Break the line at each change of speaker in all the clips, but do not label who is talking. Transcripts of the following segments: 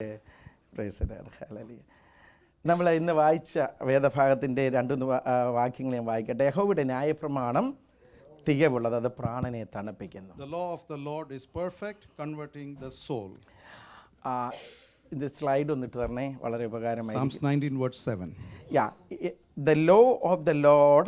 Praise the Lord. Hallelujah. നമ്മൾ ഇന്ന് വായിച്ച വേദഭാഗത്തിൻ്റെ രണ്ടു വാക്യങ്ങൾ ഞാൻ വായിക്കട്ടെ യഹോവയുടെ ന്യായപ്രമാണം തികവുള്ളത് അത് പ്രാണനെ തണുപ്പിക്കുന്നു
The law of the Lord is perfect, converting the soul.
ആ, ഇത് സ്ലൈഡ് ഒന്നിട്ട് തരണേ വളരെ ഉപകാരമായി
Psalms 19, verse 7.
യാ the law of the Lord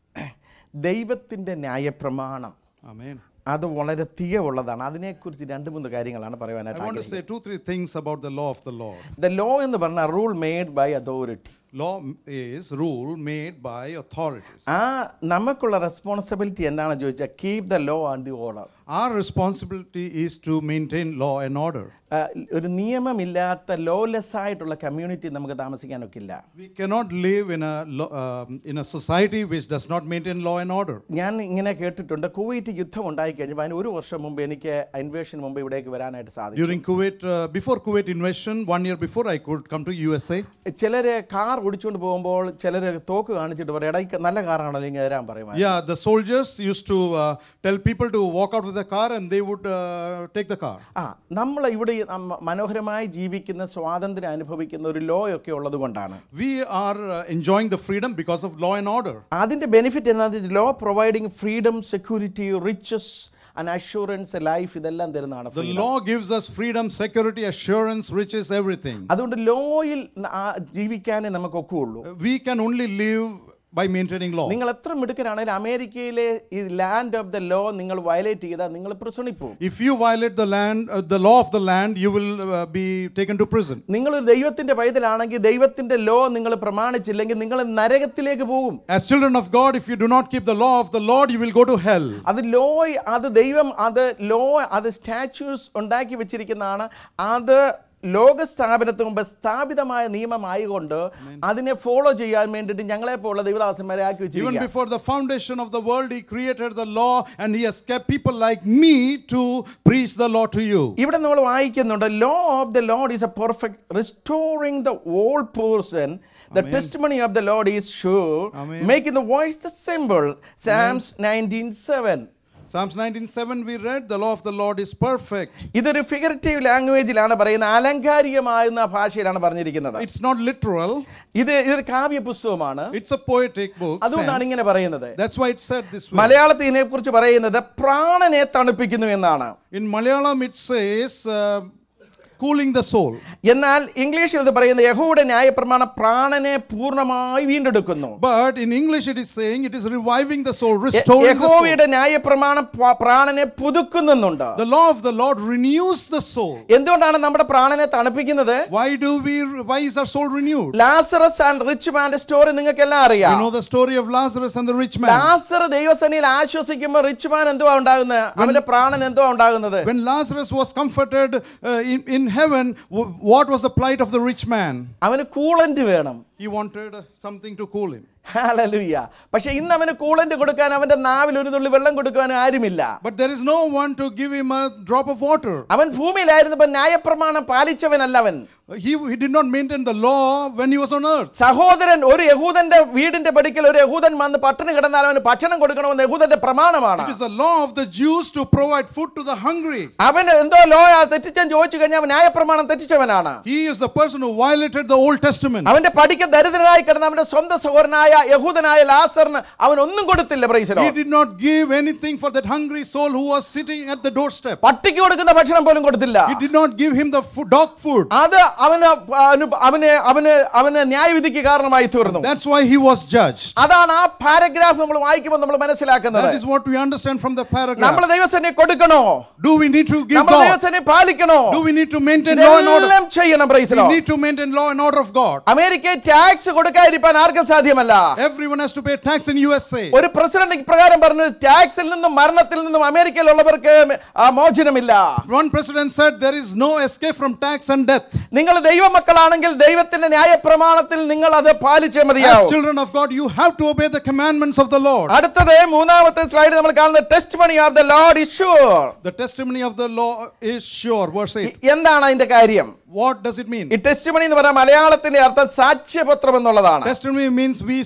ദൈവത്തിൻ്റെ ന്യായപ്രമാണം
Amen.
അത് വളരെ തികവുള്ളതാണ് അതിനെക്കുറിച്ച് രണ്ട് മൂന്ന് കാര്യങ്ങളാണ്
I
പറയുവാനായിട്ട്
want to say two, three things about the law of the Lord.
The law എന്ന് പറഞ്ഞാൽ rule made by authority
Law is rule made by authorities.
ആ നമുക്കുള്ള റെസ്പോൺസിബിലിറ്റി എന്താണെന്ന് ചോദിച്ചാൽ keep the law and the order
Our responsibility is to maintain law and order.
ഒരു നിയമമില്ലാത്ത lawless ആയിട്ടുള്ള community നമുക്ക് താമസിക്കാനൊക്കില്ല
We cannot live in a, lo- um, in a society which does not maintain law and order.
ഞാൻ ഇങ്ങനെ കേട്ടിട്ടുണ്ട് Kuwait യുദ്ധം ഉണ്ടായി കഴിഞ്ഞപ്പോൾ അതിന് ഒരു വർഷം മുമ്പ് എനിക്ക് ഇൻവേഷൻ മുമ്പ് ഇവിടേക്ക് വരാനായിട്ട് സാധിച്ചു
During Kuwait, uh, before Kuwait invasion, one year before I could come to USA.
ചിലർ കാർ ഓടിച്ചുകൊണ്ട് പോകുമ്പോൾ ചിലർ തോക്ക് കാണിച്ചിട്ട് പറയും എടാ ഈ നല്ല കാറാണല്ലോ ഇങ്ങനെ തരാൻ പറയും
Yeah, the soldiers used to uh, tell people to walk out with the car and they would uh, take the car.
ആ നമ്മൾ ഇവിടെ ഈ നമ്മ- മനോഹരമായി ജീവിക്കുന്ന സ്വാതന്ത്ര്യം അനുഭവിക്കുന്ന ഒരു ലോ ഒക്കെ ഉള്ളത് കൊണ്ടാണ്
We are uh, enjoying the freedom because of law and order.
അതിൻ്റെ ബെനിഫിറ്റ് എന്താണെന്ന് law providing freedom security riches and assurance life ഇതെല്ലാം തരുന്നതാണ്
The law gives us freedom, security, assurance, riches, everything.
അതുകൊണ്ട് ലോയിൽ ജീവിക്കാനേ നമുക്ക് ഒക്കുകയുള്ളൂ
We can only live by maintaining law.
നിങ്ങൾ എത്ര മിടുക്കനാണെങ്കിലും അമേരിക്കയിലെ ഈ ലാൻഡ് ഓഫ് ദ ലോ നിങ്ങൾ വയലേറ്റ് ചെയ്താൽ നിങ്ങൾ പ്രസണിൽ പോകും
If you violate the land, uh, the law of the land, you will uh, be taken to prison.
നിങ്ങളൊരു ദൈവത്തിന്റെ പൈതലാണെങ്കിൽ ദൈവത്തിന്റെ ലോ നിങ്ങൾ പ്രമാണിച്ചില്ലെങ്കിൽ നിങ്ങൾ നരകത്തിലേക്ക് പോകും
As children of God, if you do not keep the law of the Lord, you will go to hell.
അത് law അത് ദൈവം അത് ലോ അത് സ്റ്റാച്യൂസ് ഉണ്ടാക്കി വെച്ചിരിക്കുന്നതാണ് അത് ലോക സ്ഥാപനത്തിന് മുമ്പ് സ്ഥാപിതമായ നിയമമായതുകൊണ്ട് അതിനെ ഫോളോ ചെയ്യാൻ വേണ്ടിയിട്ട് ഞങ്ങളെ പോലുള്ള ദൈവദാസന്മാരെ ആക്കി
Even
വെച്ചിരിക്കുക
before the foundation of the world, He created the law and He has kept people like me to preach the law to you.
ഇവിടെ നമ്മൾ വായിക്കുന്നുണ്ട് law of the Lord is a perfect restoring the all person the testimony of the Lord is sure
Amen.
Making the voice the simple Psalms nineteen seven
Psalms 19:7 we read, the law of the Lord is perfect.
ഇതൊരു figurative ലാംഗ്വേജിലാണ് പറയുന്നത് അലങ്കാരികമാകുന്ന ഭാഷയിലാണ് പറഞ്ഞിരിക്കുന്നത്
It's not literal,
ഇത് ഇതൊരു കാവ്യ പുസ്തകമാണ്
it's a poetic book.
അതുകൊണ്ടാണ്
sense.
ഇങ്ങനെ പറയുന്നത്
That's why it said this way.
മലയാളത്തിൽ ഇതിനെ കുറിച്ച് പറയുന്നത് പ്രാണനെ തണുപ്പിക്കുന്നു എന്നാണ്
In Malayalam, it says, uh, cooling the soul.
എന്നാൽ ഇംഗ്ലീഷിൽ ഇത് പറയുന്നത് യഹോയുടെ ന്യായപ്രമാണം പ്രാണനെ പൂർണ്ണമായി വീണ്ടെടുക്കുന്നു
But in English, it is saying it is reviving the soul, restoring the soul.
യഹോവയുടെ ന്യായപ്രമാണം പ- പ്രാണനെ പുതുക്കുന്നുണ്ട്
The law of the Lord renews the soul.
എന്തുകൊണ്ടാണ് നമ്മുടെ പ്രാണനെ തണുപ്പിക്കുന്നത്
Why do we? Why is our soul renewed?
Lazarus and rich മാന്റെ story നിങ്ങൾക്ക് എല്ലാം
You
അറിയാം
know the story of Lazarus and the rich man.
ലാസർ ദൈവസേനയിൽ ആശ്വസിക്കുമ്പോൾ റിച്ച് മാൻ എന്തുവാ ഉണ്ടാകുന്നത് അവന്റെ പ്രാണൻ എന്തുവാ ഉണ്ടാകുന്നത്
When Lazarus was comforted uh, in, in heaven, w- what was the plight of the rich man?
അവന് കൂളന്റ് വേണം
He wanted uh, something to cool him.
ഹാലലുയ്യ പക്ഷെ ഇന്ന് അവന് കൂളന്റ് കൊടുക്കാൻ അവന്റെ നാവിൽ ഒരു തുള്ളി വെള്ളം കൊടുക്കാൻ ആരുമില്ല
But there is no one to give him a drop of water.
അവൻ ഭൂമിയിലായിരുന്നപ്പോ ന്യായപ്രമാണം പാലിച്ചവനല്ല അവൻ
He, he did not maintain the law when he was on earth.
സഹോദരൻ ഒരു യഹൂദന്റെ വീടിന്റെ പടിക്കൽ ഒരു യഹൂദൻ വന്ന് പട്ടിണി കിടന്നാൽ അവന് ഭക്ഷണം കൊടുക്കണമെന്ന് യഹൂദന്റെ പ്രമാണമാണ്
It is the law of the Jews to provide food to the hungry.
അവൻ എന്തോ ലോ തെറ്റിച്ചാൻ ചോദിച്ചു കഴിഞ്ഞാൽ അവൻ ന്യായപ്രമാണം തെറ്റിച്ചവനാണ്
He is the person who violated the Old Testament.
അവന്റെ പടിക്ക് ദരിദ്രനായി കിടന്ന അവന്റെ സ്വന്തം സഹോദരനായ യഹൂദനായ ലാസറിന് അവൻ ഒന്നും കൊടുത്തില്ല പ്രൈസലോ
He did not give anything for that hungry soul who was sitting at the doorstep.
പട്ടിക്ക് കൊടുക്കുന്ന ഭക്ഷണം പോലും കൊടുത്തില്ല
He did not give him the food, dog food.
അത് അവന് അവന് അവന് അവന് അവന് ന്യായവിധിക്ക് കാരണമായി തീർന്നു
That's why he was judged.
അതാണ് ആ പാരഗ്രാഫ് നമ്മൾ വായിക്കുമ്പോൾ നമ്മൾ മനസ്സിലാക്കുന്നത്
That is what we understand from the
നമ്മൾ
paragraph.
ദൈവസേനെ കൊടുക്കണോ
Do we need to give
നമ്മൾ
God?
ദൈവസേനെ പാലിക്കണോ
Do we need to maintain law and order?
ഇതെല്ലാം ചെയ്യണം
We
പ്രൈസലോ
need to maintain law and order of God.
അമേരിക്കയിൽ tax കൊടുക്കാതിരിക്കാൻ ആർക്കും സാധ്യമല്ല
Everyone has to pay tax in USA.
ഒരു president ഇപ്രകാരം പറഞ്ഞു ടാക്സിൽ നിന്നും മരണത്തിൽ നിന്നും അമേരിക്കയിലുള്ളവർക്ക് ആ മോചനമില്ല
One president said there is no escape from tax and death.
നിങ്ങൾ ദൈവമക്കളാണെങ്കിൽ ദൈവത്തിന്റെ ന്യായപ്രമാണത്തിൽ നിങ്ങൾ അത് പാലിച്ചേ
As
മതിയാവും
children of God, you have to obey the commandments of the Lord.
അടുത്തത് മൂന്നാമത്തെ സ്ലൈഡ് നമ്മൾ കാണുന്ന testimony of the Lord is sure
The testimony of the law is sure. Verse 8.
എന്താണ് അതിന്റെ കാര്യം
What does it mean?
ഈ testimony എന്ന് പറയാൻ മലയാളത്തിന്റെ അർത്ഥം സാക്ഷ്യപത്രം എന്നുള്ളതാണ്
Testimony means we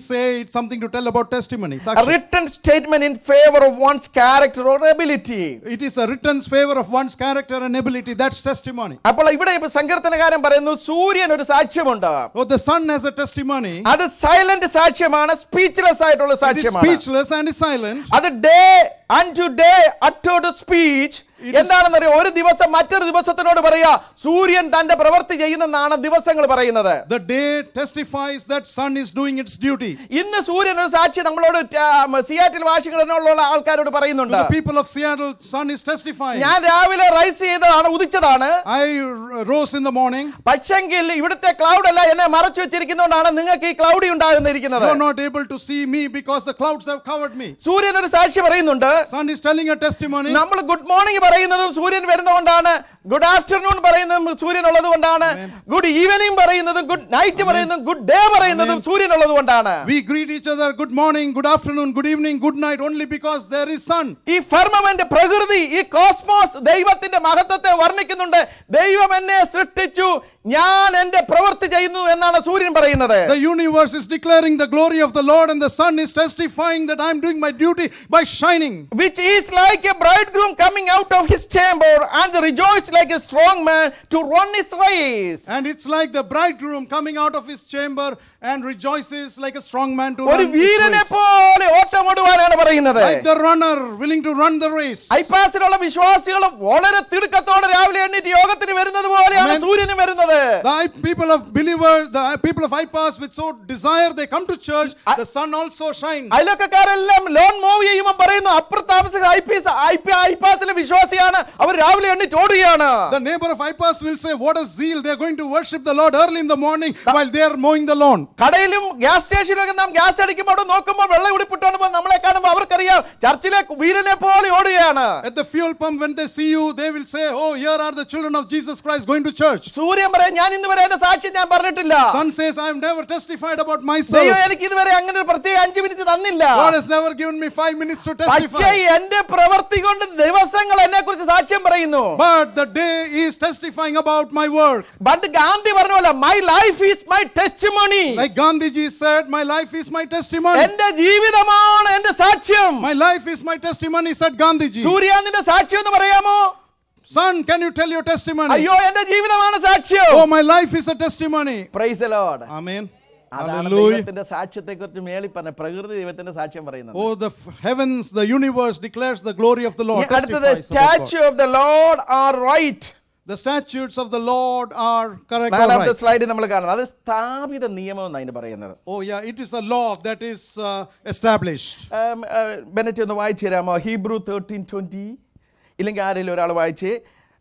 say it's something to tell about testimony.
a
Sakshi.
written statement in favor of one's character or ability.
It is a written favor of one's character and ability. That's testimony.
അപ്പോൾ ഇവിടെ ഇപ്പൊ സങ്കീർത്തനകാരൻ പറയുന്നു സൂര്യൻ ഒരു സാക്ഷ്യമുണ്ട്
Oh, the sun has a testimony.
അത് silent സാക്ഷ്യമാണ് speechless ആയിട്ടുള്ള
It is
സാക്ഷ്യമാണ്
speechless and is silent.
അത് ഡേ അൺ ടു ഡേ അറ്റോട് സ്പീച്ച് എന്താണെന്നറിയോ ഒരു ദിവസം മറ്റൊരു ദിവസത്തിനോട് പറയാ സൂര്യൻ തന്റെ പ്രവൃത്തി ചെയ്യുന്നെന്നാണ് ദിവസങ്ങൾ പറയുന്നത്
The day testifies that sun is doing its duty.
ഇന്ന് സൂര്യൻ ഒരു സാക്ഷി നമ്മളോട് ടാ- സിയാറ്റിൽ വാഷിംഗ്ടണിലുള്ള ആൾക്കാരോട്
To
പറയുന്നുണ്ട്
the people of Seattle, sun is testifying.
ഞാൻ രാവിലെ റൈസ് ചെയ്തതാണ് ഉദിച്ചതാണ്
I r- rose in the morning.
പക്ഷെങ്കിൽ ഇവിടുത്തെ ക്ലൗഡ് അല്ല എന്നെ മറച്ചു വെച്ചിരിക്കുന്നതുകൊണ്ടാണ് നിങ്ങൾക്ക് ഈ ക്ലൗഡി ഉണ്ടാകുന്നിരിക്കുന്നത്
You are not able to see me because the clouds have covered me.
സൂര്യൻ ഒരു സാക്ഷി പറയുന്നുണ്ട്
Sun is telling a testimony.
നമ്മൾ ഗുഡ് മോർണിംഗ് പറയുന്നതും സൂര്യൻ വരുന്നതുകൊണ്ടാണ് ഗുഡ് ആഫ്റ്റർനൂൺ പറയുന്നതും സൂര്യൻ ഉള്ളത് കൊണ്ടാണ് ഗുഡ് ഈവനിങ് പറയുന്നതും ഗുഡ് നൈറ്റ് പറയുന്നതും ഗുഡ് ഡേ പറയുന്നതും സൂര്യൻ ഉള്ളത് കൊണ്ടാണ്
We greet each other good morning, good afternoon, good evening, good night only because there is sun.
ഈ ഫർമമെന്റ് പ്രകൃതി ഈ കോസ്മോസ് ദൈവത്തിന്റെ മഹത്വത്തെ വർണ്ണിക്കുന്നുണ്ട് ദൈവം എന്നെ സൃഷ്ടിച്ചു ഞാൻ എന്റെ പ്രവൃത്തി ചെയ്യുന്നു എന്നാണ് സൂര്യൻ പറയുന്നത്
The universe is declaring the glory of the Lord, and the sun is testifying that I am doing my duty by shining.
which is like a bridegroom coming out of his chamber and rejoice like a strong man to run his race
And it's like the bridegroom coming out of his chamber and rejoices like a strong man to
ഒരു
run his
വീരനെ
race.
പോലെ ഓട്ടമിടുവാനാണ് പറയുന്നത്
Like the runner willing to run the race.
ഐപാസിലുള്ള വിശ്വാസികൾ വളരെ തിടുക്കത്തോടെ രാവിലെ എണ്ണീറ്റ് യോഗത്തിന് വരുന്നത് പോലെയാണ്
Amen.
സൂര്യനും വരുന്നത്
The I- people of believers, the people of IPAS with so desire, they come to church.
I-
The sun also shines.
അയലൊക്കെക്കാരെല്ലാം ലോൺ മൂവ് ചെയ്യുമ്പോൾ പറയുന്നു അപ്പുറത്ത് താമസിക്കുന്ന I P S I P ഐപാസിലെ വിശ്വാസിയാണ് അവർ രാവിലെ എണ്ണീറ്റ് ഓടുകയാണ്
The neighbor of IPAS will say, What a zeal! They are going to worship the Lord early in the morning while they are mowing the lawn.
കടയിലും gas സ്റ്റേഷനിലൊക്കെ നാം gas അടിക്കുമ്പോൾ അവിടെ നോക്കുമ്പോൾ വെള്ളം ഉടിപ്പിട്ടോണ്ട് പോകുമ്പോൾ നമ്മളെ കാണുമ്പോൾ അവർക്കറിയാം ചർച്ചിലെ വീരനെ പോലെ ഓടുകയാണ്
At the fuel pump, when they see you, they will say, Oh, here are the children of Jesus Christ going to church.
സൂര്യൻ പറയാം ഞാൻ ഇന്ന് വരെ എന്റെ സാക്ഷ്യം ഞാൻ പറഞ്ഞിട്ടില്ല
Sun says, I have never testified about
ദൈവം
myself.
എനിക്ക് ഇതുവരെ അങ്ങനെ ഒരു പ്രത്യേക അഞ്ചു മിനിറ്റ് തന്നില്ല
God has never given me five minutes to
പക്ഷേ
testify.
എന്റെ പ്രവൃത്തി കൊണ്ട് ദിവസങ്ങൾ എന്നെ കുറിച്ച് സാക്ഷ്യം പറയുന്നു
But the day is testifying about my work.
പണ്ട് ഗാന്ധി പറഞ്ഞ പോലെ my life is my testimony
Like Gandhiji said, My life is my testimony.
എന്റെ ജീവിതമാണ് എന്റെ സാക്ഷ്യം
My life is my testimony, said Gandhiji.
സൂര്യ നിന്റെ സാക്ഷ്യം എന്ന് പറയാമോ
Son, can you tell your testimony?
അയ്യോ എന്റെ ജീവിതമാണ് സാക്ഷ്യം
Oh, my life is a testimony.
Praise Lord
Amen.
അതാണ്
Hallelujah.
ദൈവത്തിന്റെ സാക്ഷ്യത്തെ കുറിച്ച് മേളി പറഞ്ഞ പ്രകൃതി ദൈവത്തിന്റെ സാക്ഷ്യം പറയുന്നത്
Oh, the f- heavens, the universe declares the glory of the Lord.
ഈ അടുത്തത്
testifies about God.
Statute of the Lord are right
The statutes of the Lord are correct. or
നാലാമത്തെ
right.
സ്ലൈഡിൽ നമ്മൾ കാണുന്നത് അത് സ്ഥാപിത നിയമം എന്നാണ് അതിന് പറയുന്നത്
Oh, yeah, it is a law that is uh, established.
ഉം, ഏർ, ബെനറ്റ് ഒന്ന് വായിച്ചു തരാമോ ഹീബ്രു തേർട്ടീൻ ട്വൻറ്റി ഇല്ലെങ്കിൽ ആരെങ്കിലും ഒരാൾ വായിച്ച്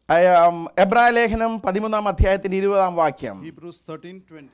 ഉം, എബ്രായ ലേഖനം പതിമൂന്നാം അധ്യായത്തിന്റെ ഇരുപതാം വാക്യം
Hebrews 13 20.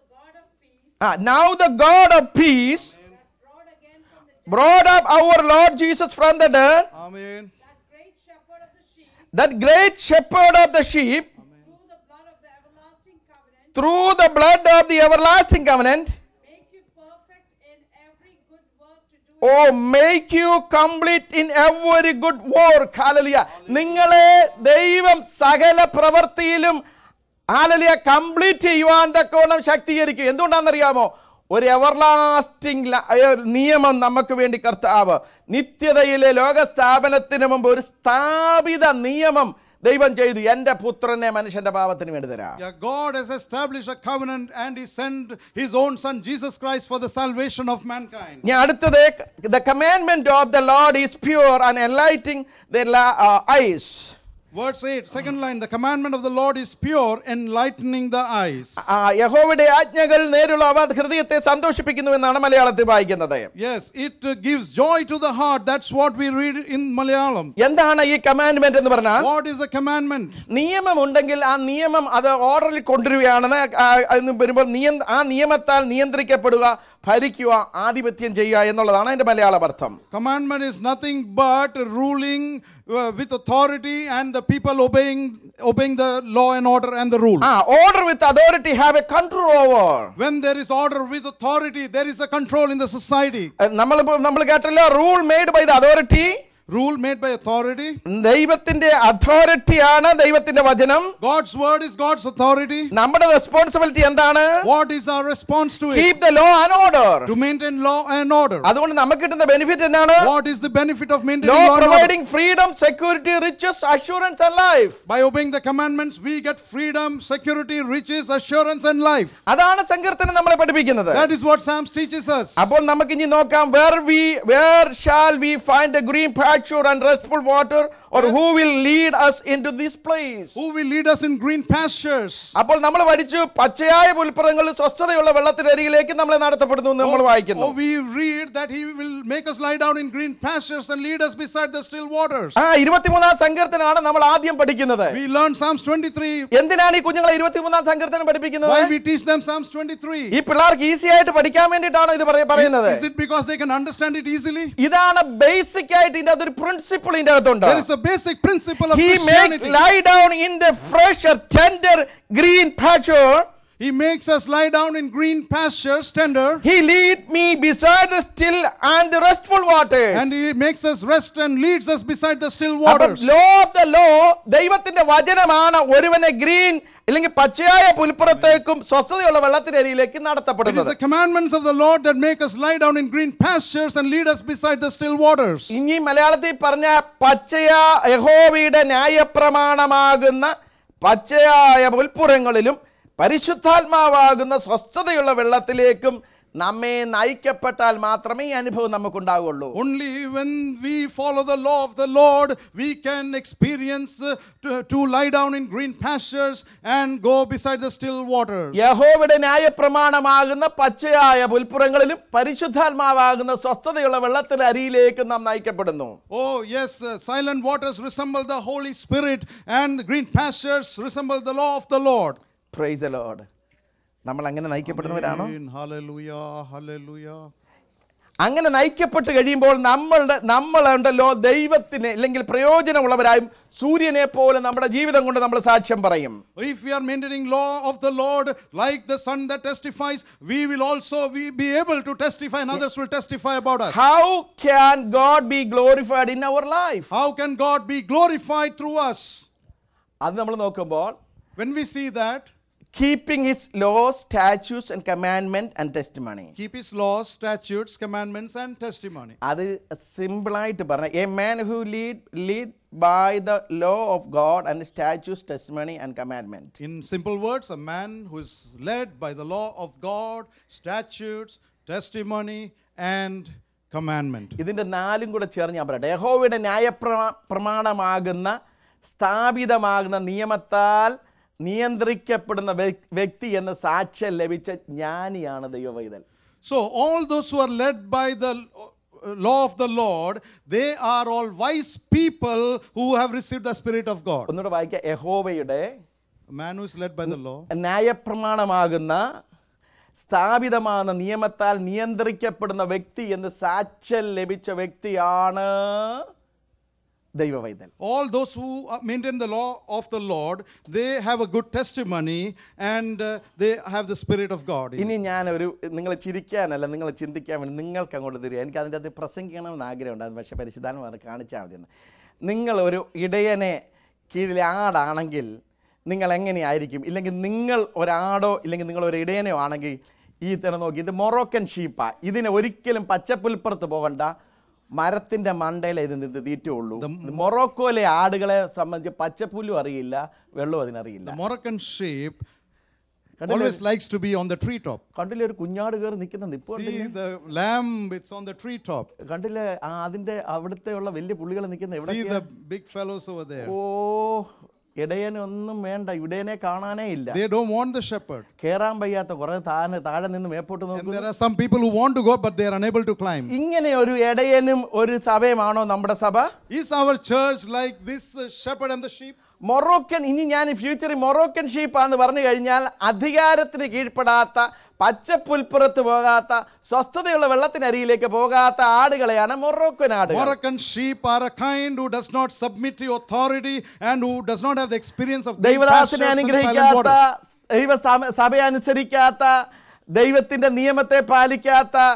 ആ now the God of peace brought up our Lord Jesus from the dead,
Amen.
great shepherd of the sheep,
that great shepherd of the sheep,
through the blood of the everlasting covenant,
through the blood of the everlasting covenant,
make you perfect in every good work to do.
oh, make you complete in every good work. Hallelujah. നിങ്ങളെ ദൈവം സകല പ്രവൃത്തിയിലും ഹാലലിയ complete ചെയ്യുവാൻ തക്കവണ്ണം ശക്തീകരിക്കും എന്തുകൊണ്ടാണെന്നറിയാമോ ഒരു everlasting നിയമം നമുക്ക് വേണ്ടി കർത്താവ് നിത്യതയിലെ ലോക സ്ഥാപനത്തിന് മുമ്പ് ഒരു സ്ഥാപിത നിയമം ദൈവം ചെയ്തു എൻ്റെ പുത്രനെ മനുഷ്യന്റെ പാപത്തിന് വേണ്ടി തരാം
Yeah, God has established a covenant and He sent His own Son Jesus Christ for the salvation of mankind.
ഞാൻ അടുത്തത് the commandment of the Lord is pure and enlightening the eyes
Verse 8, second line, the commandment of the Lord is pure, enlightening the eyes.
യഹോവയുടെ ആജ്ഞകൾ നേരുള്ള അവ ഹൃദയത്തെ സന്തോഷിപ്പിക്കുന്നു എന്നാണ് മലയാളത്തിൽ വായിക്കുന്നത്
Yes, it uh, gives joy to the heart. That's what we read in Malayalam.
എന്താണ് ഈ commandment എന്ന് പറഞ്ഞാൽ
What is the commandment?
നിയമം ഉണ്ടെങ്കിൽ ആ നിയമം അത് ഓർഡറിൽ കൊണ്ടുവരികയാണെന്ന് ആ, എന്ന് വരുമ്പോൾ നിയ ആ നിയമത്താൽ നിയന്ത്രിക്കപ്പെടുക ഭരിക്കുക ആധിപത്യം ചെയ്യുക എന്നുള്ളതാണ് അതിന്റെ മലയാള അർത്ഥം
Commandment is nothing but ruling uh, with authority and the people obeying obeying the law and order and the rule.
ആ order with authority have a control over
When there is order with authority, there is a control in the society.
നമ്മൾ നമ്മൾ കേട്ടല്ലോ rule made by the authority
rule made by authority.
ദൈവത്തിന്റെ അതോറിറ്റിയാണ് ദൈവത്തിന്റെ വചനം
God's word is God's authority.
നമ്മുടെ responsibility എന്താണ്
What is our response to it?
Keep the law and order
To maintain law and order.
അതുകൊണ്ട് നമുക്ക് കിട്ടുന്ന benefit എന്താണ്
What is the benefit of
law
maintaining law and order?
Providing freedom security riches assurance and life
By obeying the commandments, we get freedom, security, riches, assurance, and life.
അതാണ് സങ്കീർത്തനം നമ്മളെ പഠിപ്പിക്കുന്നത്
That is what Psalms teaches us.
അപ്പോൾ നമുക്ക് ഇനി നോക്കാം where we where shall we find a green pasture and restful water or who will lead us into this place
Who will lead us in green pastures?
അപ്പോൾ നമ്മൾ പഠിച്ചു പച്ചയായ പുൽപ്പുറങ്ങളിൽ സ്വസ്ഥതയുള്ള വെള്ളത്തിന്റെ അരികിലേക്ക് നമ്മളെ നടത്തപ്പെടുന്നു എന്ന് നമ്മൾ വായിക്കുന്നു
Oh, we read that He will make us lie down in green pastures and lead us beside the still waters.
ആ ഇരുപത്തിമൂന്നാം സങ്കീർത്തനാണ് നമ്മൾ ആദ്യം പഠിക്കുന്നത്
We learn Psalms 23.
എന്തിനാണ് ഈ കുഞ്ഞുങ്ങളെ ഇരുപത്തിമൂന്നാം സങ്കീർത്തനം പഠിപ്പിക്കുന്നത്
Why we teach them Psalms 23?
ഈ പിള്ളേർക്ക് ഈസി ആയിട്ട് പഠിക്കാൻ വേണ്ടിയിട്ടാണോ ഇത് പറയ- പറയുന്നത്
Is it because they can understand it easily?
ഇതാണ് ബേസിക് ആയിട്ട് ഇതിന്റെ അതൊരു പ്രിൻസിപ്പിൾ ഇതിന്റെ അകത്തുണ്ട്
There is a basic principle of
He make
Christianity.
lie down in the fresh or tender green pasture.
He makes us lie down in green pastures, tender,
He lead me beside the still and the restful waters.
and He makes us rest and leads us beside the still
അപ്പം
waters.
Law of the law ദൈവത്തിന്റെ വചനമാണ് ഒരുവനെ green അല്ലെങ്കിൽ പച്ചയായ പുൽപ്പുറത്തേക്കും സ്വസ്ഥതയുള്ള വെള്ളത്തിനരിയിലേക്ക്
It is
നടത്തപ്പെടുന്നത്
the commandments of the Lord that make us lie down in green pastures and lead us beside the still waters.
ഇനി മലയാളത്തിൽ പറഞ്ഞ പച്ചയ യഹോവയുടെ ന്യായപ്രമാണമാകുന്ന പച്ചയായ പുൽപ്പുറങ്ങളിലും പരിശുദ്ധാത്മാവാകുന്ന സ്വസ്ഥതയുള്ള വെള്ളത്തിലേക്കും നമ്മെ നയിക്കപ്പെട്ടാൽ മാത്രമേ ഈ അനുഭവം നമുക്കുണ്ടാവുള്ളൂ
Only when we follow the law of the Lord, we can experience uh, to, to lie down in green pastures and go beside the still waters.
യഹോവയുടെ ന്യായപ്രമാണമാകുന്ന പച്ചയായ പുൽപ്പുറങ്ങളിലും പരിശുദ്ധാത്മാവാകുന്ന സ്വസ്ഥതയുള്ള വെള്ളത്തിന്റെ അരിയിലേക്ക് നാം നയിക്കപ്പെടുന്നു
Oh, yes, uh, silent waters resemble the Holy Spirit, and green pastures resemble the law of the Lord.
Praise Lord നമ്മൾ അങ്ങനെ നയിക്കപ്പെടുന്നവരാണോ
Amen. Hallelujah, hallelujah.
അങ്ങനെ നയിക്കപ്പെട്ട് കഴിയുമ്പോൾ നമ്മളുടെ നമ്മളുണ്ടല്ലോ ദൈവത്തിന് അല്ലെങ്കിൽ പ്രയോജനമുള്ളവരായും സൂര്യനെ പോലെ നമ്മുടെ ജീവിതം കൊണ്ട് നമ്മൾ സാക്ഷ്യം പറയും
If we are maintaining law of the Lord like the sun that testifies, we will also we be able to testify and others will testify about us.
How can God be glorified in our life
How can God be glorified through us?
അത് നമ്മൾ നോക്കുമ്പോൾ
When we see that,
keeping his law statutes and commandment and testimony
keep his laws, statutes, commandments, and testimony.
അത് സിമ്പിളായിട്ട് പറഞ്ഞ a man who lead lead by the law of God and statutes testimony and commandment
In simple words, a man who is led by the law of God, statutes, testimony, and commandment.
ഇതിൻ്റെ നാലും കൂടെ ചേർന്ന് ഞാൻ പറയട്ടെ യഹോവയുടെ ന്യായപ്രമാ പ്രമാണമാകുന്ന സ്ഥാപിതമാകുന്ന നിയമത്താൽ നിയന്ത്രിക്കപ്പെടുന്ന വ്യക്- വ്യക്തി എന്ന സാക്ഷ്യം ലഭിച്ച ജ്ഞാനിയാണ് ദൈവവൈതൽ
So, all those who are led by the uh, law of the Lord, they are all wise people who have received the Spirit of God.
ഒന്നുകൂടെ വായിക്കുക യഹോവയുടെ
A man who is led by the law,
ന്യായപ്രമാണമാകുന്ന സ്ഥാപിതമാകുന്ന നിയമത്താൽ നിയന്ത്രിക്കപ്പെടുന്ന വ്യക്തി എന്ന് സാക്ഷ്യം ലഭിച്ച വ്യക്തിയാണ് ദൈവവൈതൽ
all those who uh, maintain the law of the Lord, they have a good testimony and uh, they have the Spirit of God.
ഇനി ഞാൻ ഒരു നിങ്ങൾ ചിരിക്കാനല്ല നിങ്ങൾ ചിന്തിക്കാൻ വേണ്ടി നിങ്ങൾക്ക് അങ്ങോട്ട് തരിക എനിക്ക് അതിൻ്റെ അകത്ത് പ്രസംഗിക്കണമെന്ന് ആഗ്രഹമുണ്ടായിരുന്നു പക്ഷേ പരിശുദ്ധാത്മാർ കാണിച്ചാൽ മതിയെന്ന് നിങ്ങൾ ഒരു ഇടയനെ കീഴിലെ ആടാണെങ്കിൽ നിങ്ങൾ എങ്ങനെയായിരിക്കും ഇല്ലെങ്കിൽ നിങ്ങൾ ഒരാടോ ഇല്ലെങ്കിൽ നിങ്ങൾ ഒരു ഇടയനോ ആണെങ്കിൽ ഈ തരം നോക്കി ഇത് മൊറോക്കൻ ഷീപ്പാ ഇതിന് ഒരിക്കലും പച്ചപ്പുൽപ്പുറത്ത് പോകണ്ട മരത്തിൻ്റെ മണ്ടയിലെ ഇത് നിന്ന് തീറ്റുള്ളൂ മൊറോക്കോയിലെ ആടുകളെ സംബന്ധിച്ച് പച്ചപ്പുല്ലും അറിയില്ല വെള്ളവും അതിനറിയില്ല
The Moroccan sheep
കണ്ടില്ലേ?
always likes to be on the treetop.
കണ്ടില്ലേ ഒരു കുഞ്ഞാട് കയറി നിൽക്കുന്ന നിപ്പ്
See
കണ്ടില്ലേ?
the lamb, it's on the treetop.
കണ്ടില്ലേ ആ അതിന്റെ അവിടുത്തെ ഉള്ള വലിയ പുള്ളികൾ നിൽക്കുന്ന
See
എവിടെ
the big fellows over there.
ഓ ഇടയനൊന്നും വേണ്ട ഇടയനെ കാണാനേ ഇല്ല
They don't want the shepherd.
കേറാൻ വയ്യാത്ത കുറെ താഴെ താഴെ നിന്ന് മേപ്പോട്ട്
And
നോക്കുന്നു
there are some people who want to go, but they are unable to climb.
ഇങ്ങനെ ഒരു ഇടയനും ഒരു സഭയുമാണോ നമ്മുടെ സഭ
Is our church like this uh, shepherd and the sheep?
Moroccan ഇനി ഞാൻ ഫ്യൂച്ചറിൽ മൊറോക്കൻ ഷീപ്പാന്ന് പറഞ്ഞു കഴിഞ്ഞാൽ അധികാരത്തിന് കീഴ്പ്പെടാത്ത പച്ചപ്പുൽപ്പുറത്ത് പോകാത്ത സ്വസ്ഥതയുള്ള വെള്ളത്തിനരിയിലേക്ക് പോകാത്ത ആടുകളെയാണ് മൊറോക്കൻ ആടുകൾ
Moroccan sheep are a kind who does not submit to authority and who does not have the experience of green
ദൈവദാസനെ
pastures and silent
അനുഗ്രഹിക്കാത്ത
waters.
ദൈവ സഭ- സഭയെ അനുസരിക്കാത്ത ദൈവത്തിന്റെ നിയമത്തെ പാലിക്കാത്ത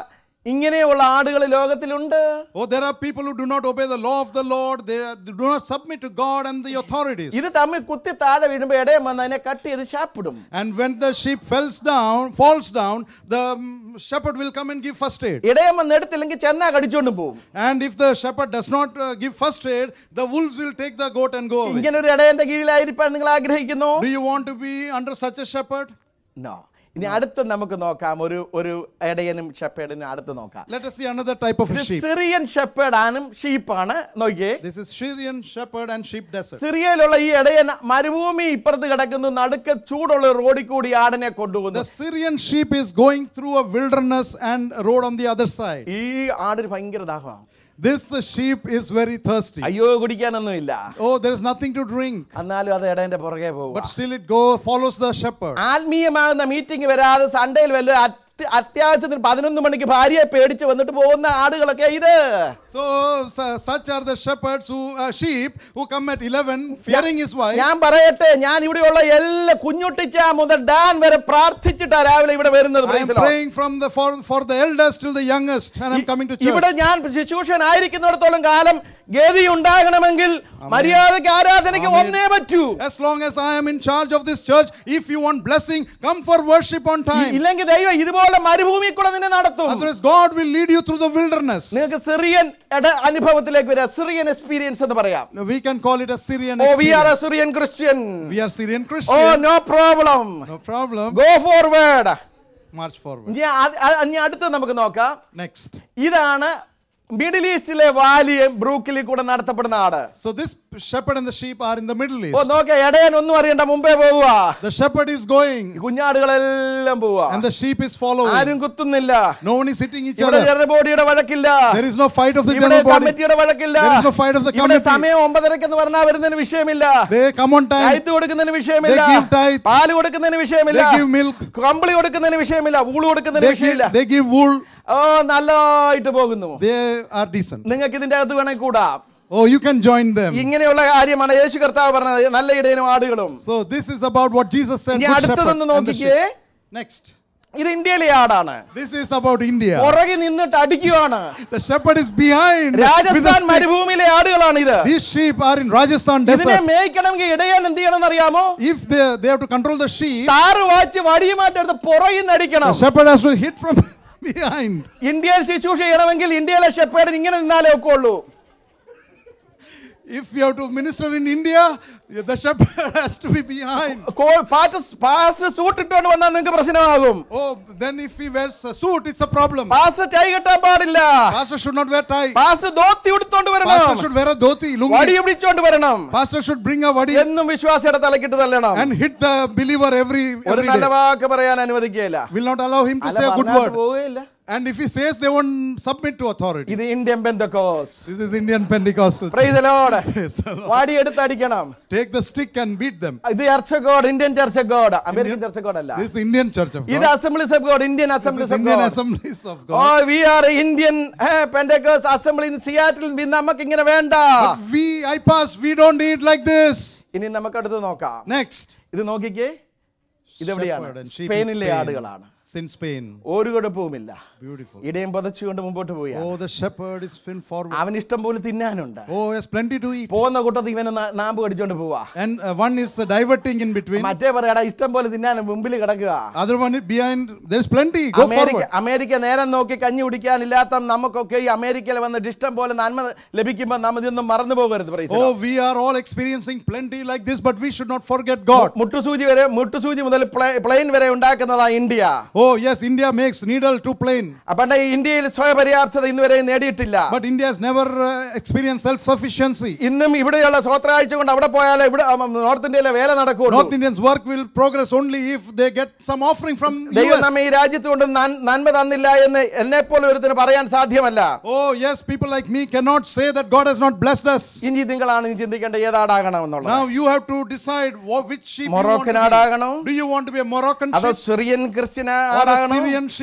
ഇങ്ങനെയുള്ള ആടുകൾ ലോകത്തിലുണ്ട്
Oh, there are people who do not obey the law of the Lord. They, are- they do not submit to God and the authorities.
ഇത് തമ്മിൽ കുത്തി താഴെ വീഴുമ്പോ ഇടയം വന്ന് അതിനെ കട്ട് ചെയ്ത് ശാപ്പിടും
And when the sheep falls down, falls down, the um, shepherd will come and give first aid.
ഇടയം വന്ന് എടുത്തില്ലെങ്കിൽ ചെന്നാ കടിച്ചോണ്ട് പോകും
And if the shepherd does not uh, give first aid, the wolves will take the goat and go away.
ഇങ്ങനെ ഒരു ഇടയന്റെ കീഴിലായിരിക്കാൻ നിങ്ങൾ ആഗ്രഹിക്കുന്നു
Do you want to be under such a shepherd?
No ഇനി അടുത്ത് നമുക്ക് നോക്കാം ഒരു ഒരു ഇടയനും ഷെപ്പേഡിനും അടുത്ത് നോക്കാം
Let us see another type of a sheep.
Syrian ഷെപ്പേഡാനും ഷീപ്പാണ് നോക്കിയേ
This is Syrian shepherd and sheep desert.
സിറിയയിലുള്ള ഈ ഇടയൻ മരുഭൂമി ഇപ്പുറത്ത് കിടക്കുന്നു നടുക്ക് ചൂടുള്ള റോഡിൽ കൂടി ആടിനെ
The
കൊണ്ടുപോകുന്നു
Syrian sheep is going through a wilderness and a road on the other side.
ഈ ആടിന് ഭയങ്കര ദാഹമാണ്
This uh, sheep is very thirsty.
അയ്യോ കുടിക്കാനൊന്നുമില്ല
Oh, there is nothing to drink.
എന്നാലും അത് ഇടയന്റെ പുറകെ പോകും
But still it go follows the shepherd.
ആത്മീയമാകുന്ന meeting വരാതെ സൺഡേയിൽ വല്ല അത്യ- അത്യാവശ്യത്തിന് പതിനൊന്ന് മണിക്ക് ഭാര്യയെ പേടിച്ച് വന്നിട്ട് പോകുന്ന ആടുകളൊക്കെ ഇത്
So su- such are the shepherds who uh, sheep who come at 11 fearing his wife.
ഞാൻ പറയട്ടെ ഞാൻ ഇവിടെയുള്ള എല്ലാ കുഞ്ഞുട്ടിച്ച മുതൽ ഡാൻ വരെ പ്രാർത്ഥിച്ചിട്ടാ രാവിലെ ഇവിടെ വരുന്നത്
I am
praise the Lord.
praying from the for, for the eldest till the youngest and I'm coming to church.
ഇവിടെ ഞാൻ ശുശ്രൂഷനായിരിക്കുന്നിടത്തോളം കാലം ഗതി ഉണ്ടാകണമെങ്കിൽ മര്യാദയ്ക്ക് ആരാധനയ്ക്ക്
Amen.
ഒന്നേ പറ്റൂ
As long as I am in charge of this church, if you want blessing, come for worship on time.
ഇല്ലെങ്കിൽ ദൈവം ഇതുപോലെ മരുഭൂമിയിൽ കൂടെ നിന്നെ നടത്തും
Otherwise, God will lead you through the wilderness.
നിങ്ങൾക്ക് സിറിയൻ ഇട അനുഭവത്തിലേക്ക് വരാം സിറിയൻ എക്സ്പീരിയൻസ് എന്ന് പറയാം
We can call it a Syrian
oh we are a
experience.
Syrian Christian
We are Syrian
oh
Christian.
No problem
No problem.
Go forward
March forward.
ഇനി അ- അ- ഇനി അടുത്ത് നമുക്ക് നോക്കാം
Next.
ഇതാണ് മിഡിൽ ഈസ്റ്റിലെ വാലിയും ബ്രൂക്കിലിൽ കൂടെ നടത്തപ്പെടുന്ന ആട്
So this shepherd and the sheep are in the Middle
oh
East.
നോക്ക ഇടയൻ ഒന്നും അറിയണ്ട മുമ്പേ പോവുക
The shepherd is going
കുഞ്ഞാടുകളെല്ലാം പോവുക
and the sheep is following.
ആരും കുത്തുന്നില്ല
No one is hitting each
ഇവിടെ
other.
ജനറൽ ബോഡിയുടെ വഴക്കില്ല
There is no fight of the
ഇവിടെ
general body.
കമ്മിറ്റിയുടെ വഴക്കില്ല
There is no fight of the
ഇവിടെ
committee.
സമയം ഒമ്പതരക്കെന്ന് പറഞ്ഞാൽ വരുന്നതിന് വിഷയമില്ല
They come on time.
കയത്ത് കൊടുക്കുന്നതിന് വിഷയമില്ല
They give tithe.
പാല് കൊടുക്കുന്നതിന് വിഷയമില്ല
They give milk.
കമ്പിളി കൊടുക്കുന്നതിന് വിഷയമില്ല ഊള് കൊടുക്കുന്നതിന്
They give,
വിഷയമില്ല
they give wool.
ഓ നല്ലതായിട്ട് പോകുന്നു
They are decent.
നിങ്ങൾക്ക് ഇതിന്റെ അകത്ത് വേണമെങ്കിൽ കൂടാം
Oh, you can join them.
ഇങ്ങനെയുള്ള കാര്യമാണ് യേശു കർത്താവ് പറഞ്ഞത് നല്ല ഇടയനും ആടുകളും
So this is about what Jesus said.
ഇനി
Good
അടുത്തതൊന്ന്
shepherd and the
നോക്കിക്കേ
sheep. Next.
ഇത് ഇന്ത്യയിലെ ആടാണ്
This is about India.
പുറകെ നിന്നിട്ട് അടിക്കുവാണ്
The shepherd is behind with a
Rajasthan
stick.
മരുഭൂമിയിലെ ആടുകളാണ് ഇത്
These sheep are in Rajasthan
ഇതിനെ
desert.
മേയ്ക്കണമെങ്കിൽ ഇടയാൻ എന്ത് ചെയ്യണം അറിയാമോ
If they, they have to control the sheep,
താറ് വാച്ച് വടിയുമായിട്ട് എടുത്ത് പുറകിൽ നിന്ന് അടിക്കണം
the shepherd has to hit from behind.
ഇന്ത്യയിൽ ശുശ്രൂഷ ചെയ്യണമെങ്കിൽ ഇന്ത്യയിലെ ഷെപ്പേഡിന് ഇങ്ങനെ നിന്നാലേ ഒക്കെ ഉള്ളൂ
If you have to minister in India, the shepherd has to be behind.
Pastor suit ഇട്ടുകൊണ്ട് വന്നാൽ നിങ്ങൾക്ക് പ്രശ്നമാകും
Oh, then if he wears a suit, it's a problem.
Pastor tie കെട്ടാൻ പാടില്ല
Pastor should not wear tie.
Pastor dhoti ഉടുത്തോണ്ട്
Pastor
വരണം
should wear a dhoti,
വടി
lungi.
പിടിച്ചോണ്ട് വരണം
Pastor should bring a vadi
എന്നും വിശ്വാസിയുടെ തലക്കിട്ട് തല്ലണം
and hit the believer every,
ഒരു
every
നല്ല
day.
വാക്ക് പറയാൻ അനുവദിക്കുകയില്ല
Will not allow him to
അല്ല,
say a good
പറഞ്ഞാട്ട്
word.
പോവുകയില്ല
And if he says, they won't submit to authority.
ഇത് Indian Pentecost
This is Indian Pentecostal.
Praise Lord
Praise the Lord.
വാടി എടുത്ത് അടിക്കണം
Take the stick and beat them.
ഇത് church God Indian church God American church God അല്ല
This is Indian Church of
ഇത്
God.
Assemblies of God Indian
This
assemblies
is
of
Indian
God
Assemblies of
oh
God.
We are Indian Pentecost assembly in Seattle നമുക്ക് ഇങ്ങനെ വേണ്ട
But we, I pass, we don't need like this.
ഇനി നമുക്ക് അടുത്ത് നോക്കാം
Next.
ഇത് നോക്കിക്കേ ഇതെവിടെയാണ്
Shepherd and sheep in
സ്പെയിനിലെ
Spain.
ആടുകളാണ്
It's in Spain.
ഒരു കുഴപ്പവുമില്ല
Beautiful.
ഇടയും പുതച്ചുകൊണ്ട് മുമ്പോട്ട് പോയി
Oh, the shepherd is fin forward.
അവൻ ഇഷ്ടം പോലെ തിന്നാനുണ്ട്
Oh, he has plenty to eat.
പോകുന്ന കൂട്ടത്തിൽ ഇവന് നാ- നാമ്പ് കടിച്ചോണ്ട് പോവാ
And uh, one is uh, diverting in between.
മറ്റേ പറയാടാ ഇഷ്ടം പോലെ തിന്നാൻ മുമ്പിൽ കിടക്കുക
Other one is behind. There's plenty. Go
America
forward.
America നേരം നോക്കി കഞ്ഞി കുടിക്കാനില്ലാത്ത നമുക്കൊക്കെ ഈ അമേരിക്കയിൽ വന്നിട്ട് ഇഷ്ടം പോലെ നന്മ ലഭിക്കുമ്പോൾ നാം ഇതൊന്നും മറന്നു പോകരുത് praise the
Oh,
Lord.
we are all experiencing plenty like this, but we should not forget God.
മുട്ടുസൂചി വരെ മുട്ടുസൂചി മുതൽ പ്ലെയിൻ വരെ ഉണ്ടാക്കുന്നതാ India
Oh, yes, India makes needle to plane.
പണ്ട് ഇന്ത്യയിൽ സ്വയപര്യാപ്തത ഇന്ന് വരെ നേടിയിട്ടില്ല
But India has never uh, experienced self sufficiency.
ഇന്നും ഇവിടെയുള്ള സ്വത്രാഴ്ച കൊണ്ട് അവിടെ പോയാലേ ഇവിടെ ഉം, നോർത്ത് ഇന്ത്യയിലെ വേല നടക്കുള്ളൂ
North Indians' work will progress only if they get some offering from
ദൈവം
US.
നമ്മെ ഈ രാജ്യത്ത് കൊണ്ട് നൻ- നന്മ തന്നില്ല എന്ന് എന്നെ പോലെ ഒരുത്തിന് പറയാൻ സാധ്യമല്ല
Oh, yes, people like me cannot say that God has not blessed us.
ഇനി നിങ്ങളാണ് ഇനി ചിന്തിക്കേണ്ട ഏതാടാകണം എന്നുള്ളത്
Now you have to decide what, which sheep you want
Moroccan
to
ആടാകണോ
be. Do you want to be a Moroccan
അതോ
sheep
Syrian Christian
or a
ആടാകണോ
Syrian sheep?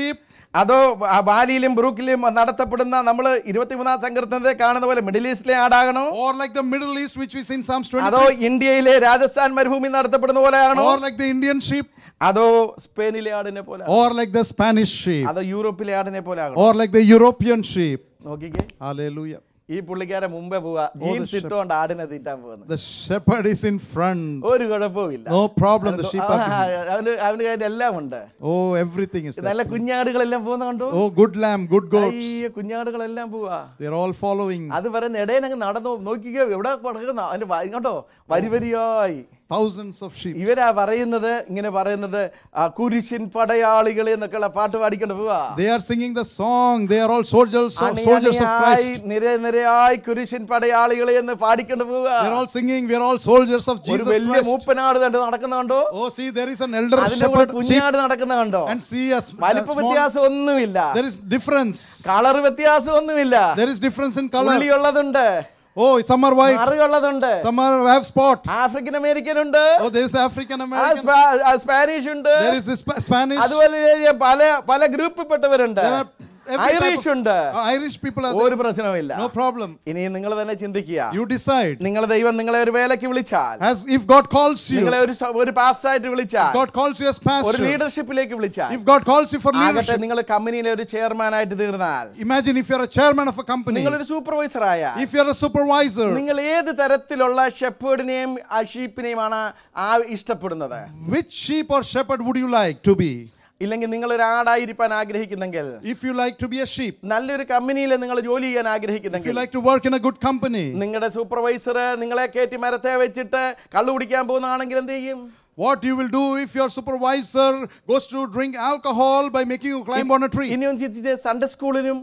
അതോ ആ ബാലിയിലും ബ്രൂക്കിലും നടത്തപ്പെടുന്ന നമ്മൾ ഇരുപത്തിമൂന്നാം സങ്കീർത്തനത്തെ കാണുന്ന പോലെ മിഡിൽ ഈസ്റ്റിലെ ആടാകണോ
Or like the Middle East, which we see in Psalms
അതോ
23.
ഇന്ത്യയിലെ രാജസ്ഥാൻ മരുഭൂമി നടത്തപ്പെടുന്ന പോലെ ആണോ
Or like the Indian sheep.
അതോ സ്പെയിനിലെ ആടിനെ പോലെ
Or like the Spanish sheep.
അതോ യൂറോപ്പിലെ ആടിനെ പോലെ ആകണം
Or like the European sheep.
നോക്കിക്കേ
Hallelujah.
ഈ പുള്ളിക്കാരെ മുമ്പേ പോവാ ജീൻസ് ഇട്ടുകൊണ്ട് ആടിനെ തീറ്റാൻ പോകുന്നത്
The shepherd is in front.
ഒരു കുഴപ്പമില്ല
No problem. The sheep
ആ,
are. behind.
അവന് അവന് കയ്യിൽ എല്ലാം ഉണ്ട്
Oh, everything is there.
നല്ല കുഞ്ഞാടുകളെല്ലാം പോകുന്ന കണ്ടോ
Oh, good lamb, good goats.
അയ്യ കുഞ്ഞാടുകളെല്ലാം പോവാ
They're all following.
അത് പറയുന്ന ഇടയിനങ്ങ് നടന്നു നോക്കിക്കോ എവിടെ കിടക്കുന്ന അതിന്റെ വ- ഇങ്ങോട്ടോ വരി വരിയായി
Thousands of sheep.
ഇവരാ പറയുന്നത് ഇങ്ങനെ പറയുന്നത് ആ, കുരിശിൻ പടയാളികൾ എന്നൊക്കെയുള്ള പാട്ട് പാടിക്കൊണ്ട് പോവാ
They are singing the song. They are all soldiers,
അണി
soldiers of
അണിയായി
Christ.
നിര നിരയായി കുരിശിൻ പടയാളികളെ എന്ന് പാടിക്കൊണ്ട് പോവാ
They're all singing. We are all soldiers of
ഒരു
Jesus
വലിയ
Christ.
മൂപ്പനാട് കണ്ട് നടക്കുന്ന കണ്ടോ
Oh, see, there is an elder
അതിന്റെ കൂടെ
shepherd sheep.
കുഞ്ഞാട് നടക്കുന്ന കണ്ടോ
And see a, s- a
വലിപ്പ
small.
വ്യത്യാസം ഒന്നുമില്ല
There is difference.
കളർ വ്യത്യാസം ഒന്നുമില്ല
There is difference in color.
ഉള്ളിയുള്ളതുണ്ട്
Oh, some are white.
മറുകളുള്ളതുണ്ട്
Some are have spot.
African American ഉണ്ട്
Oh, there is African
ah
American.
സ്പാ- ah Spanish ഉണ്ട്
There is Sp- Spanish.
അതുപോലെ പല പല ഗ്രൂപ്പിൽപ്പെട്ടവരുണ്ട്
There are every type
Irish
of-
ഉണ്ട്
Uh, Irish people are
ഒരു
there.
പ്രശ്നവുമില്ല
No problem.
ഇനി നിങ്ങൾ തന്നെ ചിന്തിക്കുക
You decide.
നിങ്ങളെ ദൈവം നിങ്ങളെ ഒരു വേലയ്ക്ക് വിളിച്ചാൽ
As if God calls you,
നിങ്ങളെ ഒരു സ- ഒരു പാസ്റ്റായിട്ട് വിളിച്ചാൽ
God calls you as
ഒരു
pastor.
ലീഡർഷിപ്പിലേക്ക് വിളിച്ചാൽ
If God calls you for
ആകട്ടെ
leadership,
നിങ്ങൾ കമ്പനിയിലെ ഒരു ചെയർമാൻ ആയിട്ട് തീർന്നാൽ
imagine if you're a chairman of a company,
നിങ്ങളൊരു സൂപ്പർവൈസർ ആയ
if you're a supervisor,
നിങ്ങൾ ഏത് തരത്തിലുള്ള ഷെപ്പേർഡിനെയും ആ ഷീപ്പിനെയുമാണ് ആ ഇഷ്ടപ്പെടുന്നത്
which sheep or shepherd would you like to be?
ഇല്ലെങ്കിൽ നിങ്ങൾ ഒരു ആടായിരിക്കാൻ ആഗ്രഹിക്കുന്നെങ്കിൽ
If you like to be a sheep,
നല്ലൊരു കമ്പനിയിൽ നിങ്ങൾ ജോലി ചെയ്യാൻ
if you
ആഗ്രഹിക്കുന്നെങ്കിൽ
like to work in a good company,
നിങ്ങളുടെ സൂപ്പർവൈസർ നിങ്ങളെ കയറ്റി മരത്തെ വെച്ചിട്ട് കള്ളു കുടിക്കാൻ പോകുന്നതാണെങ്കിൽ എന്ത് ചെയ്യും
what you will do if your supervisor goes to drink alcohol by making you climb on a tree?
ഇനിയും ചിന്തിച്ച് സൺഡേ സ്കൂളിലും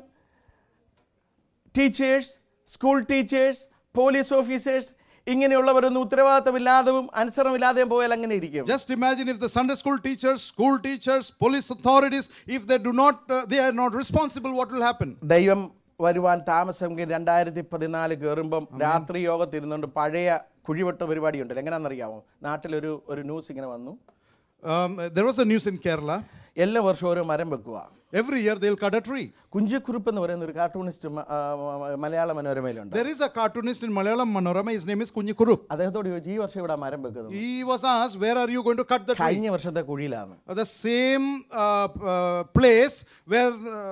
teachers school teachers police officers ഇങ്ങനെയുള്ളവരൊന്നും ഉത്തരവാദിത്തമില്ലാതെയും അനുസരണമില്ലാതെയും പോയാൽ അങ്ങനെ ഇരിക്കും
Just imagine if the Sunday school teachers, school teachers, police authorities, if they do not, uh, they are not responsible, what will happen?
ദൈവം വരുവാൻ താമസമെങ്കിൽ രണ്ടായിരത്തി പതിനാല് കയറുമ്പം രാത്രി യോഗത്തിരുന്നുകൊണ്ട് പഴയ കുഴിവെട്ട പരിപാടി ഉണ്ടല്ലോ എങ്ങനെയാണെന്നറിയാമോ നാട്ടിലൊരു ഒരു ന്യൂസ് ഇങ്ങനെ വന്നു
Um, there was a news in Kerala.
എല്ലാ വർഷവും ഓരോ മരം വെക്കുക
Every year they'll cut a tree.
കുഞ്ചക്കുറുപ്പ് എന്ന് പറയുന്ന ഒരു കാർട്ടൂണിസ്റ്റ് മ- ആ, മ- മലയാള മനോരമയിലുണ്ട്
There is a cartoonist in Malayalam Manorama. His name is Kunyikurup.
അദ്ദേഹത്തോട് ചോദിച്ചു ഈ വർഷം ഇവിടെ മരം വെക്കുന്നത്
He was asked, Where are you going to cut the tree?
കഴിഞ്ഞ വർഷത്തെ കുഴിയിലാണ്
Uh, The same uh, uh, place where uh,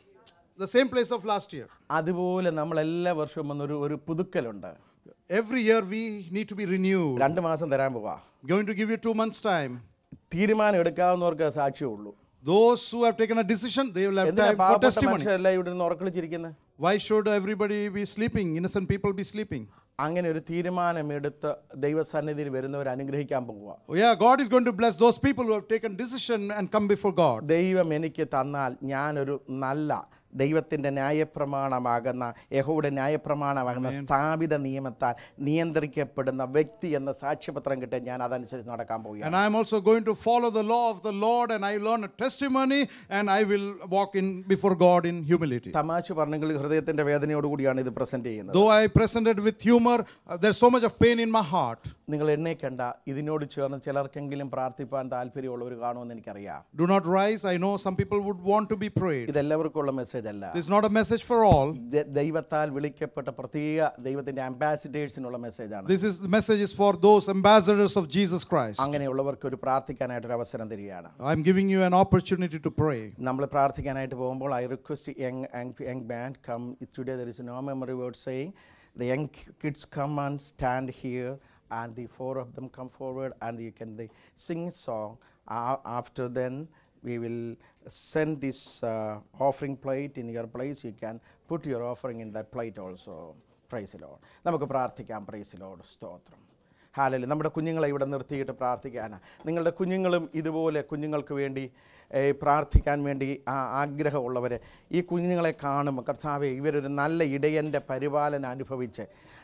the same place of last year.
അതുപോലെ നമ്മൾ എല്ലാ വർഷവും വന്നൊരു ഒരു പുതുക്കലുണ്ട്
Every year we need to be renewed.
രണ്ട് മാസം തരാൻ പോവാ
Going to give you two months' time.
തീരുമാനം എടുക്കാവുന്നവർക്ക് സാക്ഷ്യമുള്ളൂ
Those who have taken a decision, they will have
എന്തിനാ
time for
പാവപ്പെട്ട
testimony.
മനുഷ്യരെല്ലാം ഇവിടെ നിന്ന് ഉറക്കളിച്ചിരിക്കുന്നത്
Why should everybody be sleeping? Innocent people be sleeping.
അങ്ങനെ ഒരു തീരുമാനമെടുത്ത് ദൈവസന്നിധിയിൽ വരുന്നവർ അനുഗ്രഹിക്കാൻ പോവുക
Oh, yeah, God is going to bless those people who have taken decision and come before God.
ദൈവം എനിക്ക് തന്നാൽ ഞാനൊരു നല്ല ദൈവത്തിൻ്റെ ന്യായപ്രമാണമാകുന്ന യഹോയുടെ ന്യായപ്രമാണമാകുന്ന സ്ഥാപിത നിയമത്താൽ നിയന്ത്രിക്കപ്പെടുന്ന വ്യക്തി എന്ന സാക്ഷ്യപത്രം കിട്ടാൻ ഞാൻ അതനുസരിച്ച് നടക്കാൻ പോവുകയാണ്
And I am also going to follow the law of the Lord and I learn a testimony and I will walk in before God in humility.
തമാശ പറഞ്ഞെങ്കിൽ ഹൃദയത്തിൻ്റെ വേദനയോടുകൂടിയാണ് ഇത് പ്രസന്റ് ചെയ്യുന്നത്
Though I presented with humor, uh, there's so much of pain in my heart.
നിങ്ങൾ എന്നെ കണ്ട ഇതിനോട് ചേർന്ന് ചിലർക്കെങ്കിലും പ്രാർത്ഥിപ്പാൻ താല്പര്യമുള്ളവർ കാണുമെന്ന് എനിക്കറിയാം
Do not rise. I know some people would want to be prayed.
ഇതെല്ലാവർക്കും ഉള്ള മെസ്സേജ് അല്ല
This is not a message for all.
ദ- ദൈവത്താൽ വിളിക്കപ്പെട്ട പ്രത്യേക ദൈവത്തിന്റെ അംബാസിഡേഴ്സിനുള്ള മെസ്സേജാണ്
This is the message is for those ambassadors of Jesus Christ.
അങ്ങനെയുള്ളവർക്ക് ഒരു പ്രാർത്ഥിക്കാനായിട്ടൊരു അവസരം തരികയാണ്
I'm giving you an opportunity to pray.
നമ്മൾ പ്രാർത്ഥിക്കാനായിട്ട് പോകുമ്പോൾ I request young young band come today there is no memory word saying the young kids come and stand here and the four of them come forward and you can the sing song after then we will send this uh, offering plate in your place. You can put your offering in that plate also. Praise the Lord. നമുക്ക് പ്രാർത്ഥിക്കാം price load സ്തോത്രം ഹാലല് നമ്മുടെ കുഞ്ഞുങ്ങളെ ഇവിടെ നിർത്തിയിട്ട് പ്രാർത്ഥിക്കാനാണ് നിങ്ങളുടെ കുഞ്ഞുങ്ങളും ഇതുപോലെ കുഞ്ഞുങ്ങൾക്ക് വേണ്ടി ഏ, പ്രാർത്ഥിക്കാൻ വേണ്ടി ആ ആഗ്രഹമുള്ളവർ ഈ കുഞ്ഞുങ്ങളെ കാണുമ്പോൾ കർത്താവെ ഇവരൊരു നല്ല ഇടയൻ്റെ പരിപാലന അനുഭവിച്ച്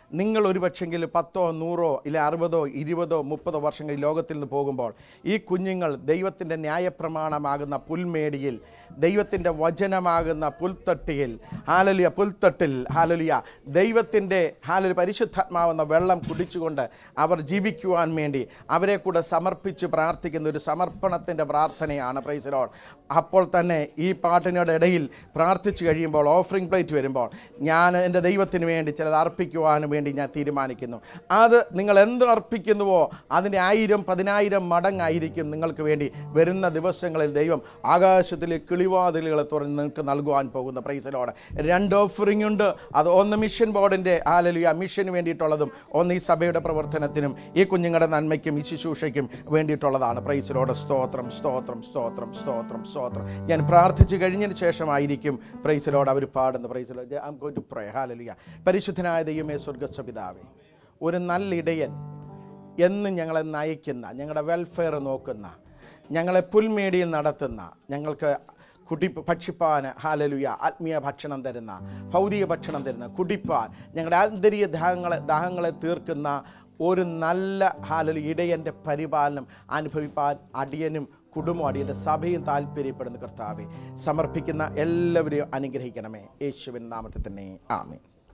നിങ്ങൾ ഒരു പക്ഷെങ്കിൽ പത്തോ നൂറോ ഇല്ല അറുപതോ ഇരുപതോ മുപ്പതോ വർഷങ്ങൾ ഈ ലോകത്തിൽ നിന്ന് പോകുമ്പോൾ ഈ കുഞ്ഞുങ്ങൾ ദൈവത്തിൻ്റെ ന്യായപ്രമാണമാകുന്ന പുൽമേടിയിൽ ദൈവത്തിൻ്റെ വചനമാകുന്ന പുൽത്തട്ടിയിൽ ഹാലലിയ പുൽത്തട്ടിൽ ഹാലലിയ ദൈവത്തിൻ്റെ ഹാലലി പരിശുദ്ധാത്മാവെന്ന വെള്ളം കുടിച്ചുകൊണ്ട് അവർ ജീവിക്കുവാൻ വേണ്ടി അവരെ കൂടെ സമർപ്പിച്ച് പ്രാർത്ഥിക്കുന്ന ഒരു സമർപ്പണത്തിൻ്റെ പ്രാർത്ഥനയാണ് പ്രൈസലോൺ അപ്പോൾ തന്നെ ഈ പാട്ടിനോട് ഇടയിൽ പ്രാർത്ഥിച്ചു കഴിയുമ്പോൾ ഓഫറിംഗ് പ്ലേറ്റ് വരുമ്പോൾ ഞാൻ എൻ്റെ ദൈവത്തിന് വേണ്ടി ചിലത് അർപ്പിക്കുവാൻ വേണ്ടി ഞാൻ തീരുമാനിക്കുന്നു അത് നിങ്ങൾ എന്ത് അർപ്പിക്കുന്നുവോ അതിൻ്റെ ആയിരം പതിനായിരം മടങ്ങായിരിക്കും നിങ്ങൾക്ക് വേണ്ടി വരുന്ന ദിവസങ്ങളിൽ ദൈവം ആകാശത്തിലെ കിളിവാതിലുകളെ തുറന്ന് നിങ്ങൾക്ക് നൽകുവാൻ പോകുന്ന പ്രൈസലോട് രണ്ട് ഓഫറിംഗ് ഉണ്ട് അത് ഒന്ന് മിഷൻ ബോർഡിൻ്റെ ആലലിയ മിഷന് വേണ്ടിയിട്ടുള്ളതും ഒന്ന് ഈ സഭയുടെ പ്രവർത്തനത്തിനും ഈ കുഞ്ഞുങ്ങളുടെ നന്മയ്ക്കും ഈ ശുശ്രൂഷയ്ക്കും വേണ്ടിയിട്ടുള്ളതാണ് പ്രൈസിലോട് സ്തോത്രം സ്തോത്രം സ്തോത്രം സ്തോത്രം സ്തോത്രം ഞാൻ പ്രാർത്ഥിച്ചു കഴിഞ്ഞതിന് ശേഷമായിരിക്കും പ്രൈസിലോട് അവർ പാടുന്ന പ്രൈസിലോട് ഐ ഗോയിങ് ടു പ്രേ ഹാലലിയ പരിശുദ്ധനായ ദൈവമേ സ്വർഗസ്വ പിതാവേ ഒരു നല്ല ഇടയൻ എന്നും ഞങ്ങളെ നയിക്കുന്ന ഞങ്ങളുടെ വെൽഫെയർ നോക്കുന്ന ഞങ്ങളെ പുൽമേടിയിൽ നടത്തുന്ന ഞങ്ങൾക്ക് കുടി ഭക്ഷിപ്പാൻ ഹാലലുയ ആത്മീയ ഭക്ഷണം തരുന്ന ഭൗതിക ഭക്ഷണം തരുന്ന കുടിപ്പാൻ ഞങ്ങളുടെ ആന്തരിക ദാഹങ്ങളെ ദാഹങ്ങളെ തീർക്കുന്ന ഒരു നല്ല ഹാലലു ഇടയൻ്റെ പരിപാലനം അനുഭവിപ്പാൻ അടിയനും കുടുംബം അടിയൻ്റെ സഭയും താല്പര്യപ്പെടുന്ന കർത്താവെ സമർപ്പിക്കുന്ന എല്ലാവരെയും അനുഗ്രഹിക്കണമേ യേശുവിൻ നാമത്തിൽ തന്നെ ആമേ